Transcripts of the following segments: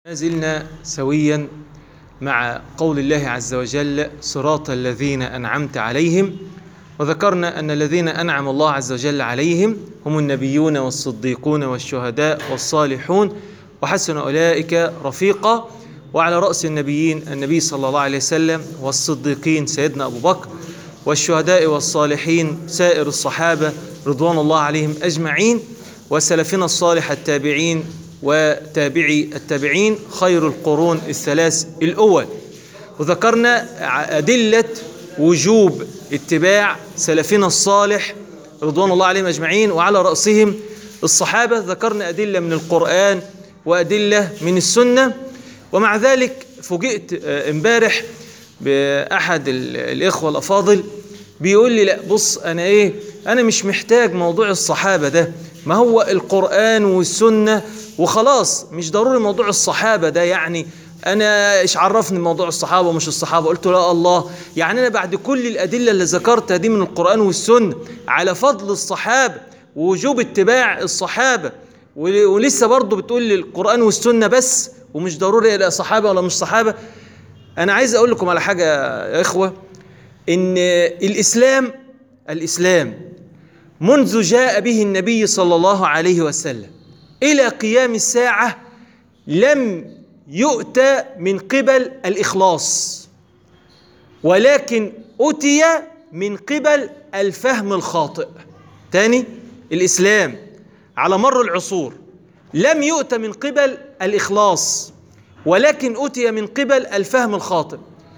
ما زلنا سويا مع قول الله عز وجل صراط الذين أنعمت عليهم وذكرنا أن الذين أنعم الله عز وجل عليهم هم النبيون والصديقون والشهداء والصالحون وحسن أولئك رفيقا وعلى رأس النبيين النبي صلى الله عليه وسلم والصديقين سيدنا أبو بكر والشهداء والصالحين سائر الصحابة رضوان الله عليهم أجمعين وسلفنا الصالح التابعين وتابعي التابعين خير القرون الثلاث الأول وذكرنا أدلة وجوب اتباع سلفنا الصالح رضوان الله عليهم أجمعين وعلى رأسهم الصحابة ذكرنا أدلة من القرآن وأدلة من السنة ومع ذلك فوجئت امبارح بأحد الإخوة الأفاضل بيقول لي لا بص أنا إيه أنا مش محتاج موضوع الصحابة ده ما هو القرآن والسنة وخلاص مش ضروري موضوع الصحابة ده يعني أنا إيش عرفني موضوع الصحابة ومش الصحابة قلت لا الله يعني أنا بعد كل الأدلة اللي ذكرتها دي من القرآن والسنة على فضل الصحابة ووجوب اتباع الصحابة ولسه برضه بتقول لي القرآن والسنة بس ومش ضروري لا صحابة ولا مش صحابة أنا عايز أقول لكم على حاجة يا إخوة إن الإسلام الإسلام منذ جاء به النبي صلى الله عليه وسلم إلى قيام الساعة لم يؤتى من قبل الإخلاص ولكن أتي من قبل الفهم الخاطئ تاني الإسلام على مر العصور لم يؤتى من قبل الإخلاص ولكن أتي من قبل الفهم الخاطئ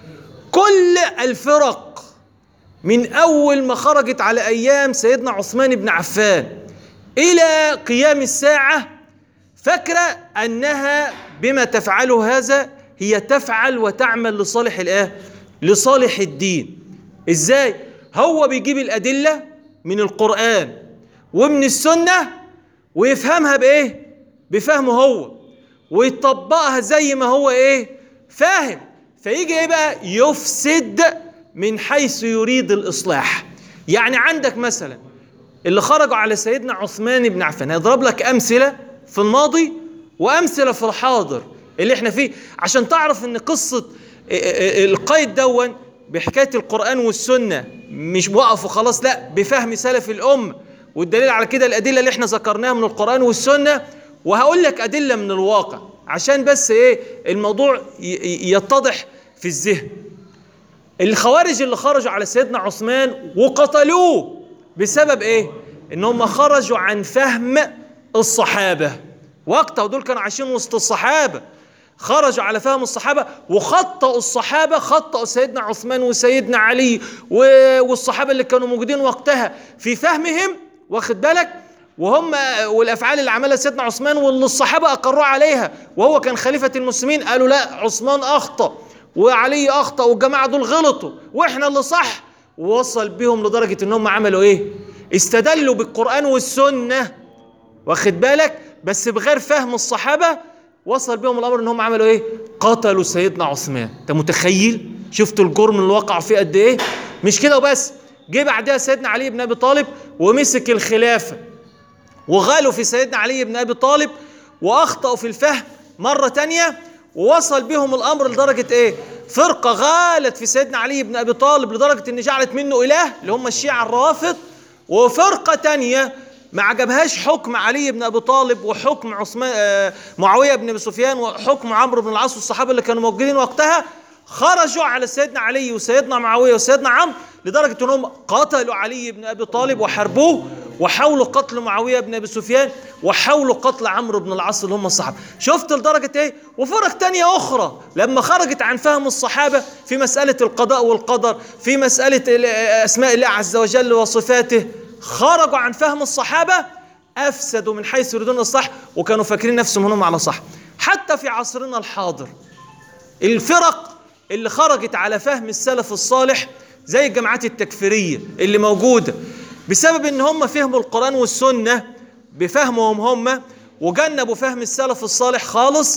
كل الفرق من أول ما خرجت على أيام سيدنا عثمان بن عفان إلى قيام الساعة فاكرة أنها بما تفعله هذا هي تفعل وتعمل لصالح الآه لصالح الدين إزاي هو بيجيب الأدلة من القرآن ومن السنة ويفهمها بإيه بفهمه هو ويطبقها زي ما هو إيه فاهم فيجي إيه بقى يفسد من حيث يريد الإصلاح يعني عندك مثلا اللي خرجوا على سيدنا عثمان بن عفان هيضرب لك أمثلة في الماضي وأمثلة في الحاضر اللي احنا فيه عشان تعرف ان قصة القيد دون بحكاية القرآن والسنة مش وقف وخلاص لا بفهم سلف الأمة والدليل على كده الأدلة اللي احنا ذكرناها من القرآن والسنة وهقول لك أدلة من الواقع عشان بس ايه الموضوع يتضح في الذهن الخوارج اللي خرجوا على سيدنا عثمان وقتلوه بسبب ايه ان هم خرجوا عن فهم الصحابة وقتها ودول كانوا عايشين وسط الصحابة خرجوا على فهم الصحابة وخطأوا الصحابة خطأوا سيدنا عثمان وسيدنا علي والصحابة اللي كانوا موجودين وقتها في فهمهم واخد بالك وهم والافعال اللي عملها سيدنا عثمان واللي الصحابه اقروا عليها وهو كان خليفه المسلمين قالوا لا عثمان اخطا وعلي اخطا والجماعه دول غلطوا واحنا اللي صح ووصل بهم لدرجه ان هم عملوا ايه استدلوا بالقران والسنه واخد بالك بس بغير فهم الصحابه وصل بهم الامر ان هم عملوا ايه قتلوا سيدنا عثمان انت متخيل شفتوا الجرم اللي وقع فيه قد ايه مش كده وبس جه بعدها سيدنا علي بن ابي طالب ومسك الخلافه وغالوا في سيدنا علي بن ابي طالب واخطاوا في الفهم مره تانية ووصل بهم الامر لدرجه ايه فرقه غالت في سيدنا علي بن ابي طالب لدرجه ان جعلت منه اله اللي هم الشيعه الروافض وفرقه تانية ما عجبهاش حكم علي بن ابي طالب وحكم عثمان آه معاويه بن ابي سفيان وحكم عمرو بن العاص والصحابه اللي كانوا موجودين وقتها خرجوا على سيدنا علي وسيدنا معاويه وسيدنا عمرو لدرجه انهم قتلوا علي بن ابي طالب وحاربوه وحاولوا قتل معاويه بن ابي سفيان وحاولوا قتل عمرو بن العاص اللي هم الصحابه شفت لدرجه ايه وفرق تانية اخرى لما خرجت عن فهم الصحابه في مساله القضاء والقدر في مساله اسماء الله عز وجل وصفاته خرجوا عن فهم الصحابه افسدوا من حيث يريدون الصح وكانوا فاكرين نفسهم هم على صح حتى في عصرنا الحاضر الفرق اللي خرجت على فهم السلف الصالح زي الجماعات التكفيريه اللي موجوده بسبب ان هم فهموا القرآن والسنة بفهمهم هم وجنبوا فهم السلف الصالح خالص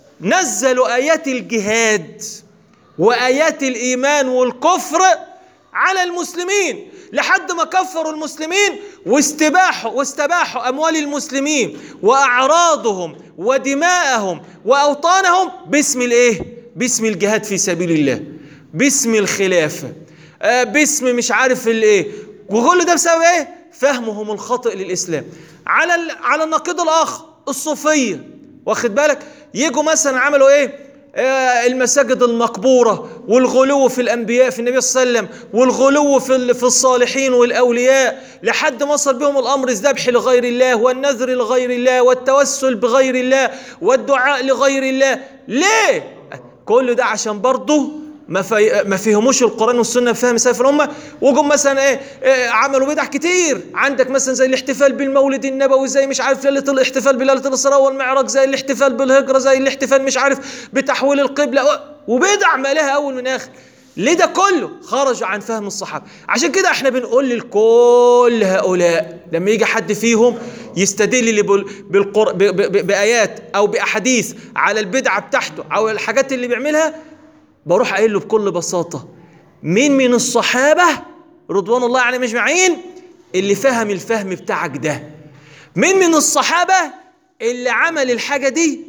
نزلوا آيات الجهاد وآيات الإيمان والكفر على المسلمين لحد ما كفروا المسلمين واستباحوا واستباحوا اموال المسلمين واعراضهم ودماءهم واوطانهم باسم الايه؟ باسم الجهاد في سبيل الله باسم الخلافه آه باسم مش عارف الايه وكل ده بسبب ايه؟ فهمهم الخاطئ للاسلام على ال- على النقيض الاخر الصوفيه واخد بالك يجوا مثلا عملوا ايه؟ آه، المساجد المقبورة والغلو في الأنبياء في النبي صلى الله عليه وسلم والغلو في ال- في الصالحين والأولياء لحد ما وصل بهم الأمر الذبح لغير الله والنذر لغير الله والتوسل بغير الله والدعاء لغير الله ليه؟ كل ده عشان برضه ما في ما فهموش القران والسنه بفهم سلف الامه وجم مثلا ايه, إيه عملوا بدع كتير عندك مثلا زي الاحتفال بالمولد النبوي زي مش عارف ليله الاحتفال بليله الاسراء والمعراج زي الاحتفال بالهجره زي الاحتفال مش عارف بتحويل القبله و- وبدع مالها اول من اخر ليه ده كله خرجوا عن فهم الصحابه عشان كده احنا بنقول لكل هؤلاء لما يجي حد فيهم يستدل لي بال- بالقر... ب... ب... ب... بايات او باحاديث على البدعه بتاعته او الحاجات اللي بيعملها بروح قايل له بكل بساطة مين من الصحابة رضوان الله عليهم أجمعين اللي فهم الفهم بتاعك ده مين من الصحابة اللي عمل الحاجة دي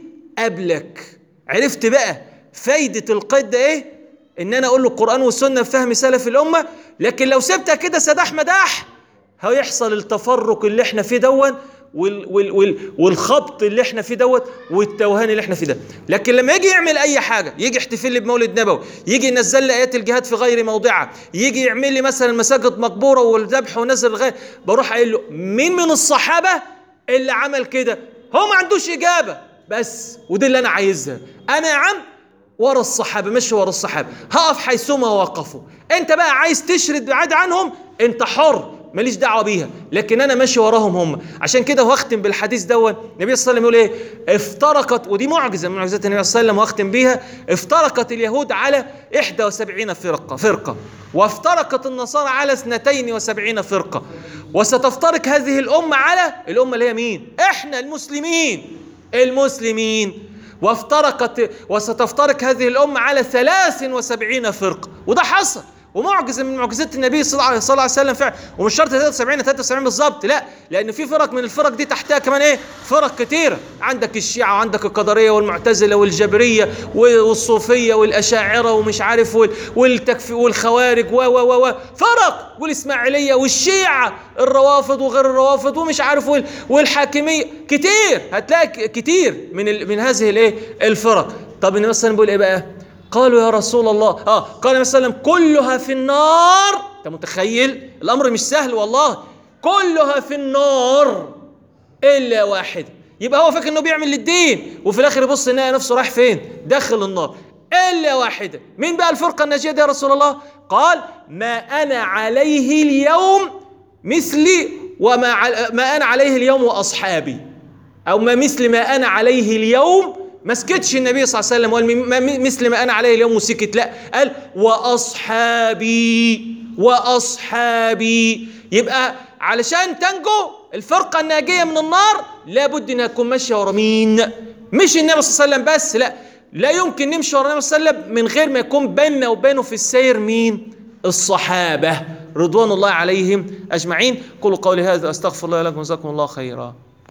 قبلك عرفت بقى فايدة القيد ده ايه ان انا اقول له القرآن والسنة بفهم سلف الامة لكن لو سبتها كده سداح مداح هيحصل التفرق اللي احنا فيه دون وال وال وال والخبط اللي احنا فيه دوت والتوهان اللي احنا فيه ده لكن لما يجي يعمل اي حاجه يجي يحتفل لي بمولد نبوي يجي ينزل لي ايات الجهاد في غير موضعها يجي يعمل لي مثلا مساجد مقبوره والذبح ونزل الغير بروح قايل له مين من الصحابه اللي عمل كده هو ما عندوش اجابه بس ودي اللي انا عايزها انا يا عم ورا الصحابه مش ورا الصحابه هقف حيثما وقفوا انت بقى عايز تشرد بعاد عنهم انت حر ماليش دعوه بيها لكن انا ماشي وراهم هم عشان كده واختم بالحديث دون النبي صلى الله عليه وسلم يقول ايه افترقت ودي معجزه من معجزات النبي صلى الله عليه وسلم واختم بيها افترقت اليهود على 71 فرقه فرقه وافترقت النصارى على 72 فرقه وستفترق هذه الامه على الامه اللي هي مين احنا المسلمين المسلمين وافترقت وستفترق هذه الأمة على 73 فرقة وده حصل ومعجزة من معجزات النبي صلى الله صلى الله عليه وسلم فعلا ومش شرط 73 73 بالظبط لا لأن في فرق من الفرق دي تحتها كمان إيه فرق كتيرة عندك الشيعة وعندك القدرية والمعتزلة والجبرية والصوفية والأشاعرة ومش عارف وال- والتكفي والخوارج و و و و فرق والإسماعيلية والشيعة الروافض وغير الروافض ومش عارف وال- والحاكمية كتير هتلاقي ك- كتير من ال- من هذه الايه الفرق طب النبي صلى الله عليه وسلم بيقول ايه بقى قالوا يا رسول الله اه قال النبي صلى الله عليه وسلم كلها في النار انت متخيل الامر مش سهل والله كلها في النار الا واحد يبقى هو فاكر انه بيعمل للدين وفي الاخر يبص يلاقي نفسه رايح فين داخل النار الا واحده مين بقى الفرقه الناجيه دي يا رسول الله قال ما انا عليه اليوم مثلي وما عل- ما انا عليه اليوم واصحابي او ما مثل ما انا عليه اليوم ما سكتش النبي صلى الله عليه وسلم وقال ما- ما- مثل ما انا عليه اليوم وسكت لا قال واصحابي واصحابي يبقى علشان تنجو الفرقه الناجيه من النار لابد انها تكون ماشيه ورا مين مش النبي صلى الله عليه وسلم بس لا لا يمكن نمشي ورا النبي صلى الله عليه وسلم من غير ما يكون بيننا وبينه في السير مين الصحابه رضوان الله عليهم اجمعين قولوا قولي هذا استغفر الله لكم وجزاكم الله خيرا